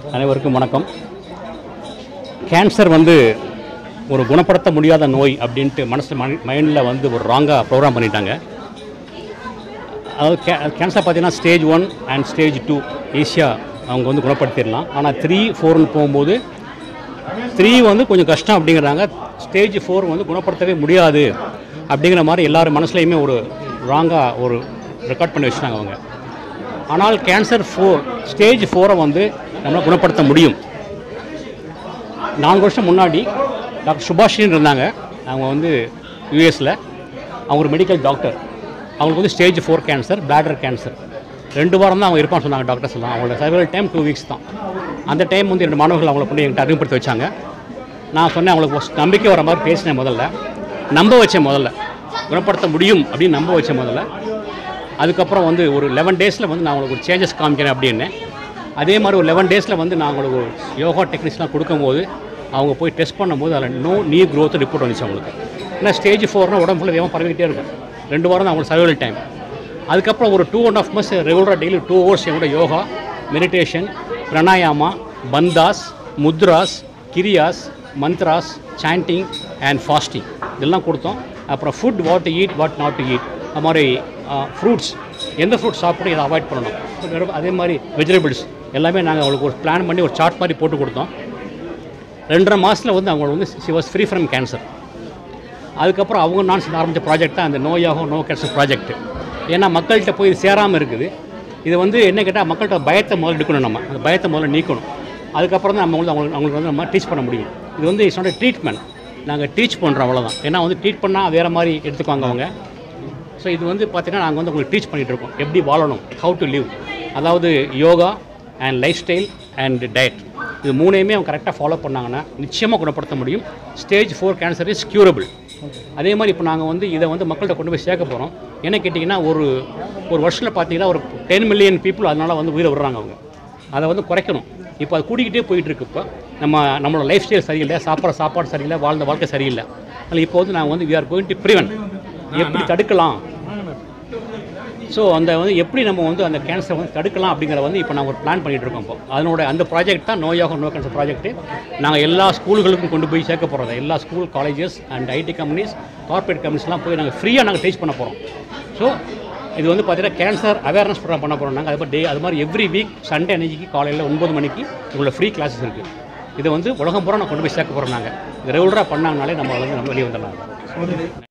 அனைவருக்கும் வணக்கம் கேன்சர் வந்து ஒரு குணப்படுத்த முடியாத நோய் அப்படின்ட்டு மனசு மைண்டில் வந்து ஒரு ராங்காக ப்ரோக்ராம் பண்ணிட்டாங்க அதாவது கே கேன்சர் பார்த்தீங்கன்னா stage one and stage two ஈஸியாக அவங்க வந்து குணப்படுத்திடலாம் ஆனால் த்ரீ ஃபோர்னு போகும்போது த்ரீ வந்து கொஞ்சம் கஷ்டம் அப்படிங்கிறாங்க ஸ்டேஜ் ஃபோர் வந்து குணப்படுத்தவே முடியாது அப்படிங்கிற மாதிரி எல்லாரும் மனசுலையுமே ஒரு ராங்காக ஒரு ரெக்கார்ட் பண்ணி வச்சுட்டாங்க அவங்க ஆனால் கேன்சர் ஃபோர் ஸ்டேஜ் ஃபோரை வந்து நம்மளால் குணப்படுத்த முடியும் நான்கு வருஷம் முன்னாடி டாக்டர் சுபாஷின்னு இருந்தாங்க அவங்க வந்து யூஎஸில் அவங்க ஒரு மெடிக்கல் டாக்டர் அவங்களுக்கு வந்து stage four cancer bladder cancer ரெண்டு வாரம் தான் அவங்க இருப்பான்னு சொன்னாங்க டாக்டர்ஸ் எல்லாம் அவங்களோட சர்வல் டைம் டூ வீக்ஸ் தான் அந்த டைம் வந்து ரெண்டு மாணவர்கள் அவங்கள கொண்டு என்கிட்ட அறிமுகப்படுத்தி வச்சாங்க நான் சொன்னேன் அவங்களுக்கு first நம்பிக்கை வர மாதிரி பேசினேன் முதல்ல நம்ப வச்சேன் முதல்ல குணப்படுத்த முடியும் அப்படின்னு நம்ப வச்சேன் முதல்ல அதுக்கப்புறம் வந்து ஒரு லெவன் டேஸில் வந்து நான் உங்களுக்கு ஒரு சேஞ்சஸ் காமிக்கிறேன் அப்படின்னு அதே மாதிரி ஒரு லெவன் டேஸில் வந்து நான் உங்களுக்கு ஒரு யோகா டெக்னிக்ஸ்லாம் கொடுக்கும்போது அவங்க போய் டெஸ்ட் பண்ணும்போது அதில் நோ நீ growth ரிப்போர்ட் வந்துச்சு அவங்களுக்கு ஏன்னா ஸ்டேஜ் ஃபோர்னால் உடம்பு ஃபுல்லாக வேகமாக பரவிக்கிட்டே இருக்கும் ரெண்டு வாரம் தான் அவங்களுக்கு சர்வைவல் டைம் அதுக்கப்புறம் ஒரு டூ அண்ட் ஆஃப் மந்த்ஸ் ரெகுலராக டெய்லி டூ ஹவர்ஸ் என்னோட yoga meditation pranayama bandhas mudras kriyas mantras chanting and fasting இதெல்லாம் கொடுத்தோம் அப்புறம் food what to eat what not to eat அது மாதிரி ஃப்ரூட்ஸ் எந்த ஃப்ரூட்ஸ் சாப்பிட்டு இதை அவாய்ட் பண்ணணும் வெறும் அதே மாதிரி வெஜிடபிள்ஸ் எல்லாமே நாங்கள் அவங்களுக்கு ஒரு பிளான் பண்ணி ஒரு சார்ட் மாதிரி போட்டு கொடுத்தோம் ரெண்டரை மாதத்தில் வந்து அவங்க வந்து she was free from cancer அதுக்கப்புறம் அவங்க நான் சேர்ந்து ஆரம்பித்த ப்ராஜெக்ட் தான் அந்த நோயாகும் நோ கேன்சர் ப்ராஜெக்ட் ஏன்னா மக்கள்கிட்ட போய் இது சேராமல் இருக்குது இது வந்து என்ன கேட்டால் மக்கள்கிட்ட பயத்தை முதல்ல எடுக்கணும் நம்ம அந்த பயத்தை முதல்ல நீக்கணும் அதுக்கப்புறம் தான் நம்ம வந்து அவங்களுக்கு அவங்களுக்கு வந்து நம்ம டீச் பண்ண முடியும் இது வந்து இட்ஸ் நாட் ட்ரீட்மெண்ட் நாங்கள் டீச் பண்ணுறோம் அவ்வளோதான் ஏன்னா வந்து ட்ரீட் பண்ணால் வேறு மாதிரி எடுத்துக்குவாங்க அவங்க ஸோ இது வந்து பார்த்தீங்கன்னா நாங்கள் வந்து உங்களுக்கு டீச் பண்ணிகிட்டு இருக்கோம் எப்படி வாழணும் ஹவு டு லிவ் அதாவது yoga and lifestyle and diet இது மூணையுமே அவங்க கரெக்டாக ஃபாலோ பண்ணாங்கன்னா நிச்சயமாக குணப்படுத்த முடியும் stage four cancer is curable அதே மாதிரி இப்போ நாங்கள் வந்து இதை வந்து மக்கள்கிட்ட கொண்டு போய் சேர்க்க போகிறோம் என்ன கேட்டிங்கன்னா ஒரு ஒரு வருஷத்தில் பார்த்தீங்கன்னா ஒரு டென் மில்லியன் பீப்புள் அதனால் வந்து உயிரை விடுறாங்க அவங்க அதை வந்து குறைக்கணும் இப்போ அது கூட்டிக்கிட்டே போயிட்டு இருக்கு இப்போ நம்ம நம்மளோட லைஃப் ஸ்டைல் சரியில்லை சாப்பிட்ற சாப்பாடு சரியில்லை வாழ்ந்த வாழ்க்கை சரியில்லை அதனால் இப்போ வந்து நாங்கள் வந்து we are going to prevent எப்படி தடுக்கலாம் ஸோ அந்த வந்து எப்படி நம்ம வந்து அந்த கேன்சரை வந்து தடுக்கலாம் அப்படிங்கிற வந்து இப்போ நாங்கள் ஒரு பிளான் பண்ணிட்டு இருக்கோம் இப்போ அதனோட அந்த ப்ராஜெக்ட் தான் நோயாக நோ கேன்சர் ப்ராஜெக்ட் நாங்கள் எல்லா ஸ்கூல்களுக்கும் கொண்டு போய் சேர்க்க போகிறோம் எல்லா school colleges and IT companies corporate கம்பெனிஸ்லாம் போய் நாங்கள் ஃப்ரீயாக நாங்கள் டீச் பண்ண போகிறோம் ஸோ இது வந்து பார்த்தீங்கன்னா கேன்சர் அவேர்னஸ் ப்ரோக்ராம் பண்ண போகிறோம் நாங்கள் அது மாதிரி டே அது மாதிரி எவ்ரி வீக் சண்டே அன்னைக்கு காலையில் ஒன்பது மணிக்கு உங்களோட ஃப்ரீ கிளாஸஸ் இருக்குது இதை வந்து உலகம் பூரா நான் கொண்டு போய் சேர்க்க போகிறோம் நாங்கள் இது ரெகுலராக பண்ணாங்கனாலே நம்ம வந்து நம்ம வெளியே வந்துடலாம்